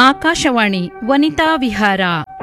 ಆಕಾಶವಾಣಿ ವನಿತಾ ವಿಹಾರ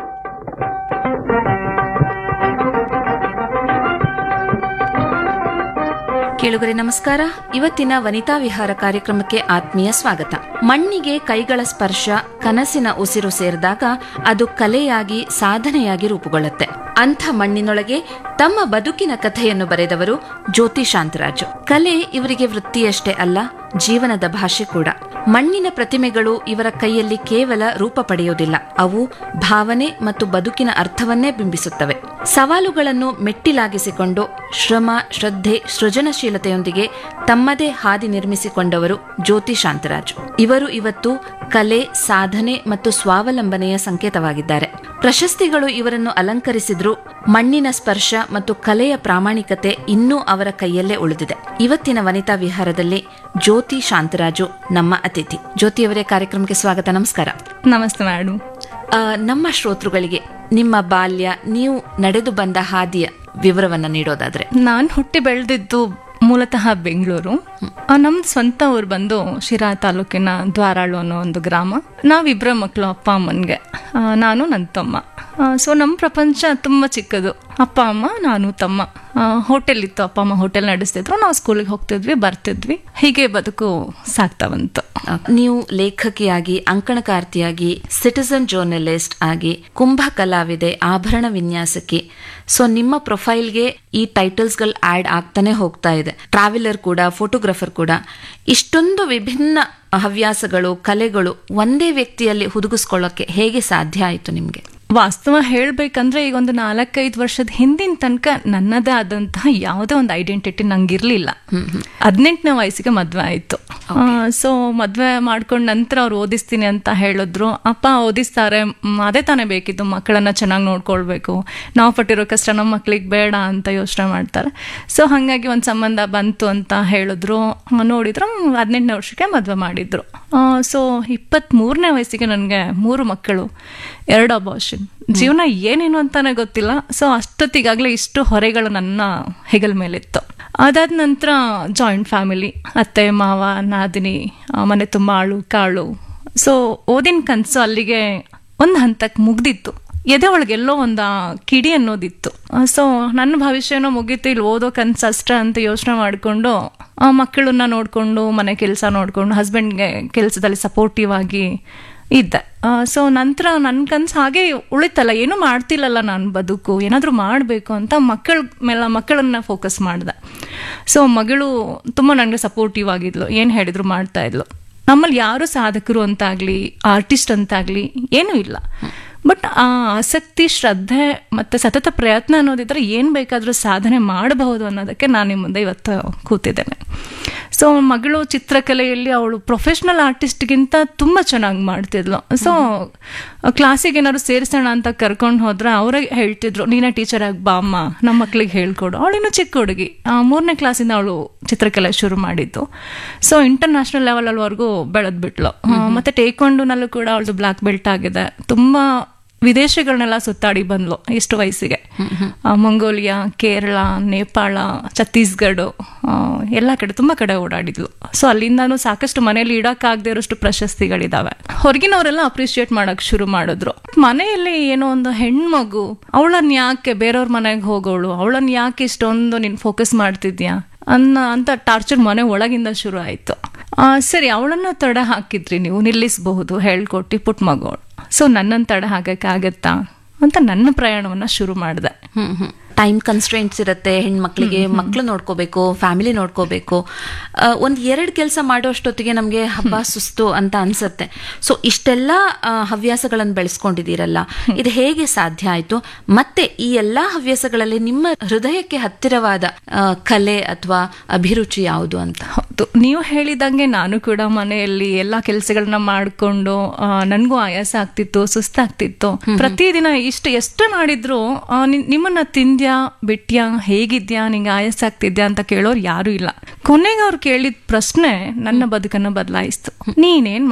ಕೇಳುಗರೆ ನಮಸ್ಕಾರ ಇವತ್ತಿನ ವನಿತಾ ವಿಹಾರ ಕಾರ್ಯಕ್ರಮಕ್ಕೆ ಆತ್ಮೀಯ ಸ್ವಾಗತ ಮಣ್ಣಿಗೆ ಕೈಗಳ ಸ್ಪರ್ಶ ಕನಸಿನ ಉಸಿರು ಸೇರಿದಾಗ ಅದು ಕಲೆಯಾಗಿ ಸಾಧನೆಯಾಗಿ ರೂಪುಗೊಳ್ಳುತ್ತೆ ಅಂಥ ಮಣ್ಣಿನೊಳಗೆ ತಮ್ಮ ಬದುಕಿನ ಕಥೆಯನ್ನು ಬರೆದವರು ಜ್ಯೋತಿ ಶಾಂತರಾಜು ಕಲೆ ಇವರಿಗೆ ವೃತ್ತಿಯಷ್ಟೇ ಅಲ್ಲ ಜೀವನದ ಭಾಷೆ ಕೂಡ ಮಣ್ಣಿನ ಪ್ರತಿಮೆಗಳು ಇವರ ಕೈಯಲ್ಲಿ ಕೇವಲ ರೂಪ ಪಡೆಯುವುದಿಲ್ಲ ಅವು ಭಾವನೆ ಮತ್ತು ಬದುಕಿನ ಅರ್ಥವನ್ನೇ ಬಿಂಬಿಸುತ್ತವೆ ಸವಾಲುಗಳನ್ನು ಮೆಟ್ಟಿಲಾಗಿಸಿಕೊಂಡು ಶ್ರಮ ಶ್ರದ್ಧೆ ಸೃಜನಶೀಲತೆಯೊಂದಿಗೆ ತಮ್ಮದೇ ಹಾದಿ ನಿರ್ಮಿಸಿಕೊಂಡವರು ಜ್ಯೋತಿ ಶಾಂತರಾಜು ಇವರು ಇವತ್ತು ಕಲೆ ಸಾಧನೆ ಮತ್ತು ಸ್ವಾವಲಂಬನೆಯ ಸಂಕೇತವಾಗಿದ್ದಾರೆ ಪ್ರಶಸ್ತಿಗಳು ಇವರನ್ನು ಅಲಂಕರಿಸಿದ್ರೂ ಮಣ್ಣಿನ ಸ್ಪರ್ಶ ಮತ್ತು ಕಲೆಯ ಪ್ರಾಮಾಣಿಕತೆ ಇನ್ನೂ ಅವರ ಕೈಯಲ್ಲೇ ಉಳಿದಿದೆ ಇವತ್ತಿನ ವನಿತಾ ವಿಹಾರದಲ್ಲಿ ಜ್ಯೋತಿ ಶಾಂತರಾಜು ನಮ್ಮ ಅತಿಥಿ ಜ್ಯೋತಿಯವರೇ ಕಾರ್ಯಕ್ರಮಕ್ಕೆ ಸ್ವಾಗತ ನಮಸ್ಕಾರ ನಮಸ್ತೆ ಮೇಡಮ್ ಆ, ನಮ್ಮ ಶ್ರೋತೃಗಳಿಗೆ ನಿಮ್ಮ ಬಾಲ್ಯ ನೀವು ನಡೆದು ಬಂದ ಹಾದಿಯ ವಿವರವನ್ನ ನೀಡೋದಾದ್ರೆ ನಾನು ಹುಟ್ಟಿ ಬೆಳೆದಿದ್ದು ಮೂಲತಃ ಬೆಂಗಳೂರು ಆ, ನಮ್ದು ಸ್ವಂತ ಊರು ಬಂದು ಶಿರಾ ತಾಲೂಕಿನ ದ್ವಾರಾಳು ಅನ್ನೋ ಒಂದು ಗ್ರಾಮ ನಾವಿಬ್ಬರ ಮಕ್ಕಳು ಅಪ್ಪ ಅಮ್ಮನಿಗೆ ನಾನು ನನ್ನ ತಮ್ಮ ಸೊ ನಮ್ಮ ಪ್ರಪಂಚ ತುಂಬ ಚಿಕ್ಕದು ಅಪ್ಪ ಅಮ್ಮ ನಾನು ತಮ್ಮ ಹೋಟೆಲ್ ಇತ್ತು ಅಪ್ಪ ಅಮ್ಮ ಹೋಟೆಲ್ ನಡೆಸ್ತಿದ್ರು ನಾವು ಸ್ಕೂಲಿಗೆ ಹೋಗ್ತಿದ್ವಿ ಬರ್ತಿದ್ವಿ ಹೀಗೆ ಬದುಕು ಸಾಗ್ತಾ ಬಂತು ಆ, ನೀವು ಲೇಖಕಿಯಾಗಿ ಅಂಕಣಕಾರ್ತಿಯಾಗಿ ಸಿಟಿಸನ್ ಜರ್ನಲಿಸ್ಟ್ ಆಗಿ ಕುಂಭ ಕಲಾವಿದೆ ಆಭರಣ ವಿನ್ಯಾಸಕಿ ಸೊ ನಿಮ್ಮ ಪ್ರೊಫೈಲ್ಗೆ ಈ ಟೈಟಲ್ಸ್ಗಳು ಆಡ್ ಆಗ್ತಾನೆ ಹೋಗ್ತಾ ಇದೆ ಟ್ರಾವೆಲರ್ ಕೂಡ ಫೋಟೋಗ್ರಫರ್ ಕೂಡ ಇಷ್ಟೊಂದು ವಿಭಿನ್ನ ಹವ್ಯಾಸಗಳು ಕಲೆಗಳು ಒಂದೇ ವ್ಯಕ್ತಿಯಲ್ಲಿ ಹುದುಗಿಸ್ಕೊಳ್ಳೋಕೆ ಹೇಗೆ ಸಾಧ್ಯ ಆಯಿತು ನಿಮಗೆ ವಾಸ್ತವ ಹೇಳ್ಬೇಕಂದ್ರೆ ಈಗ ಒಂದು ನಾಲ್ಕೈದು ವರ್ಷದ ಹಿಂದಿನ ತನಕ ನನ್ನದೇ ಆದಂತಹ ಯಾವುದೇ ಒಂದು ಐಡೆಂಟಿಟಿ ನಂಗಿರ್ಲಿಲ್ಲ ಹದಿನೆಂಟನೇ ವಯಸ್ಸಿಗೆ ಮದ್ವೆ ಆಯ್ತು ಸೊ ಮದ್ವೆ ಮಾಡ್ಕೊಂಡ್ ನಂತರ ಅವ್ರು ಓದಿಸ್ತೀನಿ ಅಂತ ಹೇಳಿದ್ರು ಅಪ್ಪ ಓದಿಸ್ತಾರೆ ಮ್, ಅದೇ ತಾನೇ ಬೇಕಿತ್ತು ಮಕ್ಕಳನ್ನ ಚೆನ್ನಾಗಿ ನೋಡ್ಕೊಳ್ಬೇಕು ನಾವು ಪಟ್ಟಿರೋ ಕಷ್ಟ ನಮ್ಮ ಮಕ್ಳಿಗೆ ಬೇಡ ಅಂತ ಯೋಚನೆ ಮಾಡ್ತಾರೆ ಸೊ ಹಾಗಾಗಿ ಒಂದು ಸಂಬಂಧ ಬಂತು ಅಂತ ಹೇಳಿದ್ರು ಆ, ನೋಡಿದ್ರು ಹದಿನೆಂಟನೇ ವರ್ಷಕ್ಕೆ ಮದ್ವೆ ಮಾಡಿದ್ರು ಸೊ ಇಪ್ಪತ್ತ್ಮೂರನೇ ವಯಸ್ಸಿಗೆ ನನಗೆ ಮೂರು ಮಕ್ಕಳು ಎರಡು ಅಬಾರ್ಷನ್ ಜೀವನ ಏನೇನು ಅಂತಾನೆ ಗೊತ್ತಿಲ್ಲ ಸೊ ಅಷ್ಟೊತ್ತಿಗಾಗಲೇ ಇಷ್ಟು ಹೊರೆಗಳು ನನ್ನ ಹೆಗಲ ಮೇಲಿತ್ತು ಅದಾದ ನಂತರ ಜಾಯಿಂಟ್ ಫ್ಯಾಮಿಲಿ ಅತ್ತೆ ಮಾವ ನಾದಿನಿ ಆ, ಮನೆ ತುಂಬ ಆಳು ಕಾಳು ಸೊ ಓದಿನ ಕನಸು ಅಲ್ಲಿಗೆ ಒಂದು ಹಂತಕ್ಕೆ ಮುಗ್ದಿತ್ತು ಎದೆ ಒಳಗೆಲ್ಲೋ ಒಂದು ಆ ಕಿಡಿ ಅನ್ನೋದಿತ್ತು ಸೊ ನನ್ನ ಭವಿಷ್ಯನೋ ಮುಗೀತು ಇಲ್ಲಿ ಓದೋ ಕನ್ಸು ಅಷ್ಟೇ ಅಂತ ಯೋಚನೆ ಮಾಡಿಕೊಂಡು ಆ ಮಕ್ಕಳನ್ನ ನೋಡಿಕೊಂಡು ಮನೆ ಕೆಲಸ ನೋಡಿಕೊಂಡು ಹಸ್ಬೆಂಡ್ಗೆ ಕೆಲಸದಲ್ಲಿ ಸಪೋರ್ಟಿವ್ ಆಗಿ ಇದ್ದೆ ಸೊ ನಂತರ ನನ್ನ ಕನ್ಸು ಹಾಗೆ ಉಳಿತಲ್ಲ ಏನೂ ಮಾಡ್ತಿಲ್ಲಲ್ಲ ನಾನು ಬದುಕು ಏನಾದರೂ ಮಾಡಬೇಕು ಅಂತ ಮಕ್ಕಳ ಮೇಲೆ ಮಕ್ಕಳನ್ನ ಫೋಕಸ್ ಮಾಡಿದೆ ಸೊ ಮಗಳು ತುಂಬ ನನಗೆ ಸಪೋರ್ಟಿವ್ ಆಗಿದ್ಲು ಏನು ಹೇಳಿದ್ರು ಮಾಡ್ತಾ ಇದ್ಲು ನಮ್ಮಲ್ಲಿ ಯಾರು ಸಾಧಕರು ಅಂತಾಗ್ಲಿ ಆರ್ಟಿಸ್ಟ್ ಅಂತಾಗ್ಲಿ ಏನೂ ಇಲ್ಲ ಬಟ್ ಆ ಆಸಕ್ತಿ ಶ್ರದ್ಧೆ ಮತ್ತೆ ಸತತ ಪ್ರಯತ್ನ ಅನ್ನೋದಿದ್ರೆ ಏನು ಬೇಕಾದರೂ ಸಾಧನೆ ಮಾಡಬಹುದು ಅನ್ನೋದಕ್ಕೆ ನಾನು ನಿಮ್ಮ ಮುಂದೆ ಇವತ್ತು ಕೂತಿದ್ದೇನೆ ಸೊ ಮಗಳು ಚಿತ್ರಕಲೆಯಲ್ಲಿ ಅವಳು ಪ್ರೊಫೆಷ್ನಲ್ ಆರ್ಟಿಸ್ಟ್ಗಿಂತ ತುಂಬ ಚೆನ್ನಾಗಿ ಮಾಡ್ತಿದ್ಲು ಸೊ ಕ್ಲಾಸಿಗೆ ಏನಾದ್ರು ಸೇರಿಸೋಣ ಅಂತ ಕರ್ಕೊಂಡು ಹೋದ್ರೆ ಅವರೇ ಹೇಳ್ತಿದ್ರು ನೀನೇ ಟೀಚರ್ ಆಗಿ ಬಾ ಅಮ್ಮ ನಮ್ಮ ಮಕ್ಳಿಗೆ ಹೇಳ್ಕೊಡು ಅವಳಿನ್ನು ಚಿಕ್ಕ ಹುಡುಗಿ ಆ, ಮೂರನೇ ಕ್ಲಾಸಿಂದ ಅವಳು ಚಿತ್ರಕಲೆ ಶುರು ಮಾಡಿದ್ದು ಸೊ ಇಂಟರ್ನ್ಯಾಷನಲ್ ಲೆವೆಲ್ ಅಲ್ಲಿವರೆಗೂ ಬೆಳೆದ್ಬಿಟ್ಲು ಆ, ಮತ್ತೆ ಟೇಕ್ವಾಂಡೋನಲ್ಲೂ ಕೂಡ ಅವಳದು ಬ್ಲ್ಯಾಕ್ ಬೆಲ್ಟ್ ಆಗಿದೆ ತುಂಬಾ ವಿದೇಶಗಳನ್ನೆಲ್ಲ ಸುತ್ತಾಡಿ ಬಂದ್ಲು ಇಷ್ಟು ವಯಸ್ಸಿಗೆ ಆ, ಮಂಗೋಲಿಯಾ ಕೇರಳ ನೇಪಾಳ ಛತ್ತೀಸ್ಗಢ ಆ, ಎಲ್ಲ ಕಡೆ ತುಂಬ ಕಡೆ ಓಡಾಡಿದ್ಲು ಸೊ ಅಲ್ಲಿಂದಾನು ಸಾಕಷ್ಟು ಮನೇಲಿ ಇಡಕ್ಕಾಗದೇ ಇರೋಷ್ಟು ಪ್ರಶಸ್ತಿಗಳಿದಾವೆ ಹೊರಗಿನವರೆಲ್ಲ ಅಪ್ರಿಶಿಯೇಟ್ ಮಾಡಕ್ ಶುರು ಮಾಡಿದ್ರು ಮನೆಯಲ್ಲಿ ಏನೋ ಒಂದು ಹೆಣ್ಮಗು ಅವಳನ್ನ ಯಾಕೆ ಬೇರೆಯವ್ರ ಮನೆಗೆ ಹೋಗೋಳು ಅವಳನ್ನ ಯಾಕೆ ಇಷ್ಟೊಂದು ನೀನು ಫೋಕಸ್ ಮಾಡ್ತಿದ್ಯಾ ಅನ್ನ ಅಂತ ಟಾರ್ಚರ್ ಮನೆ ಒಳಗಿಂದ ಶುರು ಆಯ್ತು ಆ, ಸರಿ ಅವಳನ್ನ ತಡೆ ಹಾಕಿದ್ರಿ ನೀವು ನಿಲ್ಲಿಸಬಹುದು ಹೇಳ್ಕೊಟ್ಟು ಪುಟ್ ಮಗಳು ಸೊ ನನ್ನನ್ನು ತಡೆ ಹಾಕಕ್ಕಾಗತ್ತಾ ಅಂತ ನನ್ನ ಪ್ರಯಾಣವನ್ನ ಶುರು ಮಾಡಿದೆ ಹ್ಮ್ ಹ್ಮ್ ಟೈಮ್ ಕನ್ಸ್ಟ್ರೆಂಟ್ಸ್ ಇರುತ್ತೆ ಹೆಣ್ಮಕ್ಳಿಗೆ ಮಕ್ಳು ನೋಡ್ಕೋಬೇಕು ಫ್ಯಾಮಿಲಿ ನೋಡ್ಕೋಬೇಕು ಆ, ಒಂದ್ ಎರಡ್ ಕೆಲಸ ಮಾಡೋಷ್ಟೊತ್ತಿಗೆ ನಮ್ಗೆ ಹಬ್ಬ ಸುಸ್ತು ಅಂತ ಅನ್ಸುತ್ತೆ ಸೊ ಇಷ್ಟೆಲ್ಲ ಆ, ಹವ್ಯಾಸಗಳನ್ನ ಬೆಳೆಸ್ಕೊಂಡಿದ್ದೀರಲ್ಲ ಇದು ಹೇಗೆ ಸಾಧ್ಯ ಆಯ್ತು ಮತ್ತೆ ಈ ಎಲ್ಲಾ ಹವ್ಯಾಸಗಳಲ್ಲಿ ನಿಮ್ಮ ಹೃದಯಕ್ಕೆ ಹತ್ತಿರವಾದ ಆ, ಕಲೆ ಅಥವಾ ಅಭಿರುಚಿ ಯಾವುದು ಅಂತ ಹೌದು ನೀವು ಹೇಳಿದಂಗೆ ನಾನು ಕೂಡ ಮನೆಯಲ್ಲಿ ಎಲ್ಲಾ ಕೆಲಸಗಳನ್ನ ಮಾಡ್ಕೊಂಡು ಆ, ನನ್ಗೂ ಆಯಾಸ ಆಗ್ತಿತ್ತು ಸುಸ್ತಾಗ್ತಿತ್ತು ಪ್ರತಿದಿನ ಇಷ್ಟು ಎಷ್ಟು ಮಾಡಿದ್ರು ಆ, ನಿ- ನಿಮ್ಮನ್ನ ತಿಂದ್ಯಾ ಬಿಟ್ಯಾ ಹೇಗಿದ್ಯಾ ನಿಂಗೆ ಆಯಾಸ ಆಗ್ತಿದ್ಯಾ ಅಂತ ಕೇಳೋರು ಯಾರು ಇಲ್ಲ ಕೊನೆಗೆ ಅವ್ರು ಕೇಳಿದ ಪ್ರಶ್ನೆ ನನ್ನ ಬದುಕನ್ನ ಬದಲಾಯಿಸ್ತು ನೀನೇನ್ ಮಾಡಿದ್ದು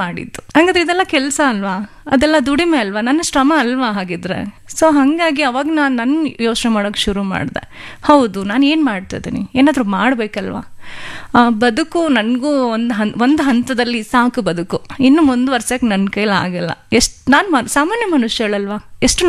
ಹಂಗಾದ್ರೆ ಇದೆಲ್ಲ ಕೆಲಸ ಅಲ್ವಾ ಅದೆಲ್ಲ ದುಡಿಮೆ ಅಲ್ವಾ ನನ್ನ ಶ್ರಮ ಅಲ್ವಾ ಹಾಗಿದ್ರೆ ಸೊ ಹಾಗಾಗಿ ಅವಾಗ ನಾನು ನನ್ನ ಯೋಚನೆ ಮಾಡೋಕೆ ಶುರು ಮಾಡಿದೆ ಹೌದು ನಾನು ಏನು ಮಾಡ್ತಾ ಇದ್ದೀನಿ ಏನಾದರೂ ಮಾಡಬೇಕಲ್ವಾ ಬದುಕು ನನಗೂ ಒಂದು ಹನ್ ಒಂದು ಹಂತದಲ್ಲಿ ಸಾಕು ಬದುಕು ಇನ್ನು ಮುಂದುವರ್ಸಕ್ಕೆ ನನ್ನ ಕೈಲಿ ಆಗಲ್ಲ ಎಷ್ಟು ನಾನು ಸಾಮಾನ್ಯ ಮನುಷ್ಯಳಲ್ವಾ ಎಷ್ಟು